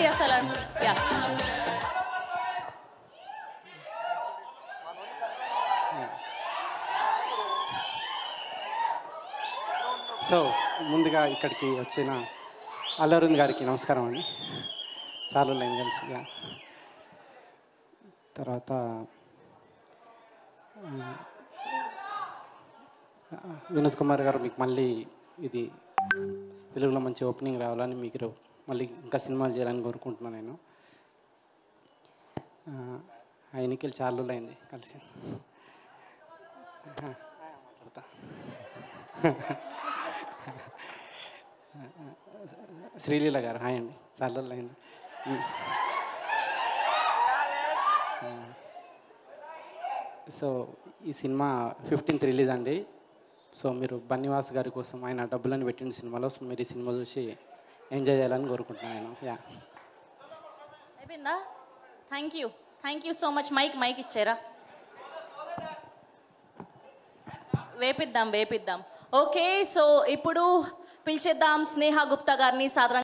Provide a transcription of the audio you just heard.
ఏంటి అసలు yeah so ముందుగా ఇక్కడికి వచ్చిన అల్లరుణ్ గారికి నమస్కారం అండి చాలు లైన్ కలిసిగా తర్వాత ఆ, వినోద్ కుమార్ గారు మీకు మళ్ళీ ఇది తెలుగులో మంచి ఓపెనింగ్ రావాలని మీకు మళ్ళీ ఇంకా సినిమాలు చేయాలని కోరుకుంటున్నాను నేను ఆ, ఆయనకి వెళ్ళి చాలా రోజులు అయింది కలిసి ఆ, మాట్లాడతా శ్రీలీల గారు హాయ్ అండి చాలా రోజులు అయింది సో ఈ సినిమా ఫిఫ్టీన్త్ రిలీజ్ అండి సో మీరు బన్నివాస్ గారి కోసం ఆయన డబ్బులను పెట్టిన సినిమాలో సో మీరు ఈ సినిమా చూసి ఎంజాయ్ చేయాలని కోరుకుంటున్నాను నేను యా అయిపోయిందా thank you thank you so much mike mike ఇచ్చారా వేపిద్దాం వేపిద్దాం ఓకే సో ఇప్పుడు పిలిచేద్దాం స్నేహ గుప్తా గారిని సాధారణ